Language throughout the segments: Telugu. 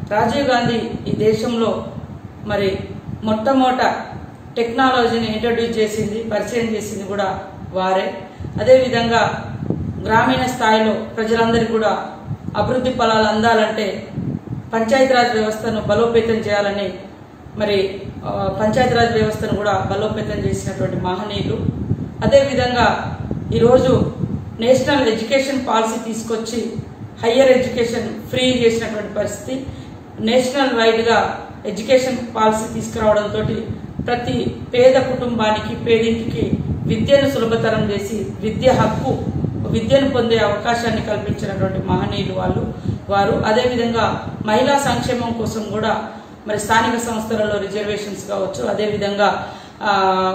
రాజీవ్ గాంధీ ఈ దేశంలో మరి మొట్టమొదట టెక్నాలజీని ఇంట్రడ్యూస్ చేసింది పరిచయం చేసింది కూడా వారే అదేవిధంగా గ్రామీణ స్థాయిలో ప్రజలందరికీ కూడా అభివృద్ధి ఫలాలు అందాలంటే పంచాయతీరాజ్ వ్యవస్థను బలోపేతం చేయాలని మరి ఆ, పంచాయతీరాజ్ వ్యవస్థను కూడా బలోపేతం చేసినటువంటి మహనీయులు అదేవిధంగా ఈరోజు నేషనల్ ఎడ్యుకేషన్ పాలసీ తీసుకొచ్చి హయ్యర్ ఎడ్యుకేషన్ ఫ్రీ చేసినటువంటి పరిస్థితి నేషనల్ వైడ్గా ఎడ్యుకేషన్ పాలసీ తీసుకురావడంతో ప్రతి పేద కుటుంబానికి పేదింటికి విద్యను సులభతరం చేసి విద్య హక్కు విద్యను పొందే అవకాశాన్ని కల్పించినటువంటి మహనీయులు వాళ్ళు వారు అదేవిధంగా మహిళా సంక్షేమం కోసం కూడా మరి స్థానిక సంస్థలలో రిజర్వేషన్స్ కావచ్చు అదేవిధంగా ఆ,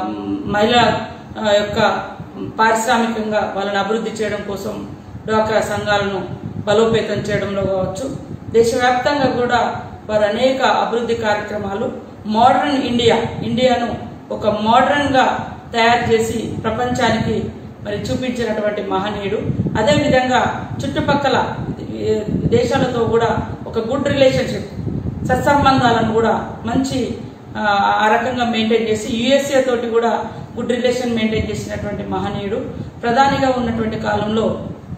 మహిళా ఆ, యొక్క పారిశ్రామికంగా వాళ్ళని అభివృద్ధి చేయడం కోసం డ్వాక్రా సంఘాలను బలోపేతం చేయడంలో కావచ్చు దేశవ్యాప్తంగా కూడా వారు అనేక అభివృద్ధి కార్యక్రమాలు మోడర్న్ ఇండియా ఇండియాను ఒక మోడర్న్ గా తయారు చేసి ప్రపంచానికి మరి చూపించినటువంటి మహనీయుడు అదేవిధంగా చుట్టుపక్కల ఏ, దేశాలతో కూడా ఒక గుడ్ రిలేషన్షిప్ సత్సంబంధాలను కూడా మంచి ఆ, ఆ రకంగా మెయింటైన్ చేసి యుఎస్ఏ తోటి కూడా గుడ్ రిలేషన్ మెయింటైన్ చేసినటువంటి మహనీయుడు ప్రధానిగా ఉన్నటువంటి కాలంలో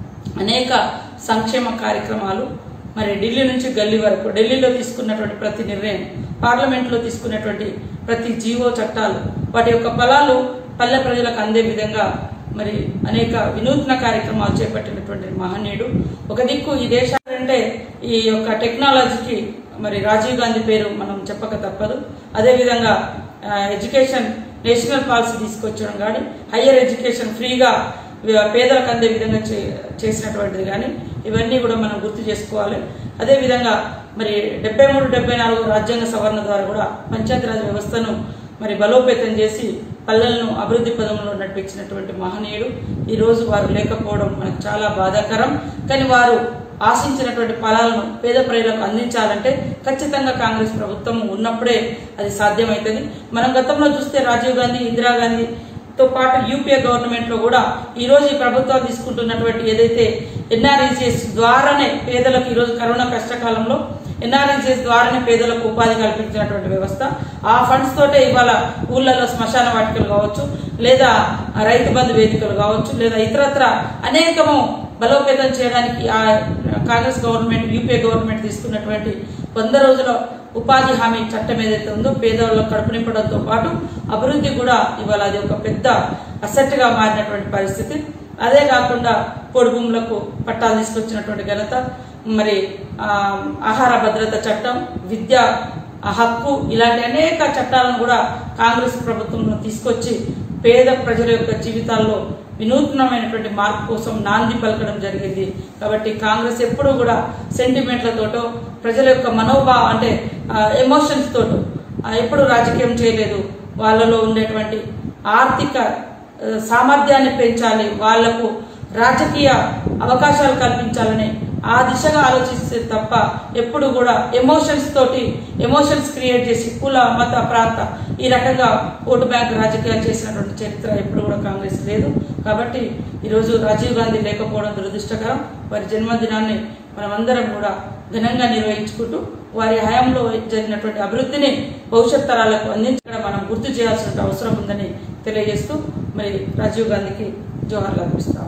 అనేక సంక్షేమ కార్యక్రమాలు మరి ఢిల్లీ నుంచి గల్లీ వరకు ఢిల్లీలో తీసుకున్నటువంటి ప్రతి నిర్ణయం పార్లమెంట్లో తీసుకున్నటువంటి ప్రతి జీవో చట్టాలు వాటి యొక్క ఫలాలు పల్లె ప్రజలకు అందే విధంగా మరి అనేక వినూత్న కార్యక్రమాలు చేపట్టినటువంటి మహనీయుడు ఒక దిక్కు ఈ దేశాలంటే ఈ యొక్క టెక్నాలజీకి మరి రాజీవ్ గాంధీ పేరు మనం చెప్పక తప్పదు అదేవిధంగా ఆ, ఎడ్యుకేషన్ నేషనల్ పాలసీ తీసుకొచ్చడం కానీ హయ్యర్ ఎడ్యుకేషన్ ఫ్రీగా వి- పేదలకు అందే విధంగా చే- చేసినటువంటిది కానీ ఇవన్నీ కూడా మనం గుర్తు చేసుకోవాలి అదేవిధంగా మరి డెబ్బై మూడు డెబ్బై నాలుగు రాజ్యాంగ సవరణ ద్వారా కూడా పంచాయతీరాజ్ వ్యవస్థను మరి బలోపేతం చేసి పల్లెలను అభివృద్ధి పదంలో నడిపించినటువంటి మహనీయుడు ఈ రోజు వారు లేకపోవడం మనకు చాలా బాధాకరం కానీ వారు ఆశించినటువంటి ఫలాలను పేద ప్రజలకు అందించాలంటే ఖచ్చితంగా కాంగ్రెస్ ప్రభుత్వం ఉన్నప్పుడే అది సాధ్యమవుతుంది మనం గతంలో చూస్తే రాజీవ్ గాంధీ ఇందిరాగాంధీ తో పాటు యూపీఏ గవర్నమెంట్ లో కూడా ఈ రోజు ఈ ప్రభుత్వాలు తీసుకుంటున్నటువంటి ఏదైతే ఎన్ఆర్ఈజీఎస్ ద్వారానే పేదలకు ఈ రోజు కరోనా కష్టకాలంలో ఎన్ఆర్ఈజీఎస్ ద్వారానే పేదలకు ఉపాధి కల్పించినటువంటి వ్యవస్థ ఆ ఫండ్స్ తోటే ఇవాళ ఊళ్ళల్లో శ్మశాన వాటికలు కావచ్చు లేదా రైతు బంధు వేదికలు కావచ్చు లేదా ఇతరత్ర అనేకము బలోపేతం చేయడానికి ఆ కాంగ్రెస్ గవర్నమెంట్ యూపీఏ గవర్నమెంట్ తీసుకున్నటువంటి వంద రోజుల ఉపాధి హామీ చట్టం ఏదైతే ఉందో పేదవాళ్ళకు కడుపు నింపడంతో పాటు అభివృద్ధి కూడా ఇవాళ అది ఒక పెద్ద అసెట్ గా మారినటువంటి పరిస్థితి అదే కాకుండా పొడి భూములకు పట్టాలు తీసుకొచ్చినటువంటి ఘనత మరి ఆ, ఆహార భద్రత చట్టం విద్య ఆ హక్కు ఇలాంటి అనేక చట్టాలను కూడా కాంగ్రెస్ ప్రభుత్వంలో తీసుకొచ్చి పేద ప్రజల యొక్క జీవితాల్లో వినూత్నమైనటువంటి మార్పు కోసం నాంది పలకడం జరిగింది కాబట్టి కాంగ్రెస్ ఎప్పుడూ కూడా సెంటిమెంట్లతోటో ప్రజల యొక్క మనోభావ అంటే ఎమోషన్స్ తోటో ఆ, ఎప్పుడు రాజకీయం చేయలేదు వాళ్ళలో ఉండేటువంటి ఆర్థిక ఆ, సామర్థ్యాన్ని పెంచాలి వాళ్లకు రాజకీయ అవకాశాలు కల్పించాలని ఆ దిశగా ఆలోచిస్తే తప్ప ఎప్పుడు కూడా ఎమోషన్స్ తోటి ఎమోషన్స్ క్రియేట్ చేసి కుల మత ప్రాంత ఈ రకంగా ఓటు బ్యాంక్ రాజకీయాలు చేసినటువంటి చరిత్ర ఎప్పుడు కూడా కాంగ్రెస్ లేదు కాబట్టి ఈరోజు రాజీవ్ గాంధీ లేకపోవడం దురదృష్టకరం వారి జన్మదినాన్ని మనమందరం కూడా ఘనంగా నిర్వహించుకుంటూ వారి హయాంలో జరిగినటువంటి అభివృద్ధిని భవిష్యత్ తరాలకు అందించడం మనం గుర్తు చేయాల్సిన అవసరం ఉందని తెలియజేస్తూ మరి రాజీవ్ గాంధీకి జోహార్లు అర్పిస్తాం